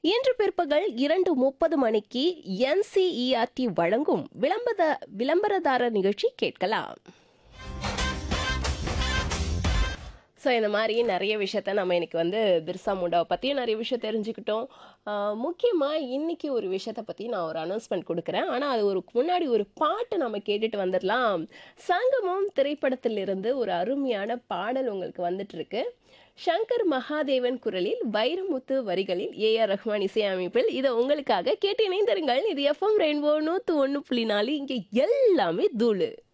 இன்று பிற்பகல் இரண்டு முப்பது மணிக்கு என்சிஇஆர்டி வழங்கும் விளம்பர விளம்பரதாரர் நிகழ்ச்சி கேட்கலாம் ஸோ இந்த மாதிரி நிறைய விஷயத்த நம்ம இன்னைக்கு வந்து பிர்சா முண்டாவை பற்றியும் நிறைய விஷயம் தெரிஞ்சுக்கிட்டோம் முக்கியமாக இன்னைக்கு ஒரு விஷயத்தை பற்றி நான் ஒரு அனௌன்ஸ்மெண்ட் கொடுக்குறேன் ஆனால் அது ஒரு முன்னாடி ஒரு பாட்டு நம்ம கேட்டுட்டு வந்துடலாம் சங்கமம் திரைப்படத்திலிருந்து ஒரு அருமையான பாடல் உங்களுக்கு வந்துட்டு இருக்கு சங்கர் மகாதேவன் குரலில் வைரமுத்து வரிகளில் ஏ ஆர் ரஹ்மான் இசையமைப்பில் இதை உங்களுக்காக கேட்டு இணைந்திருங்கள் இது எஃப்எம் ரெயின்போ நூற்று ஒன்று புள்ளி நாலு இங்கே எல்லாமே தூளு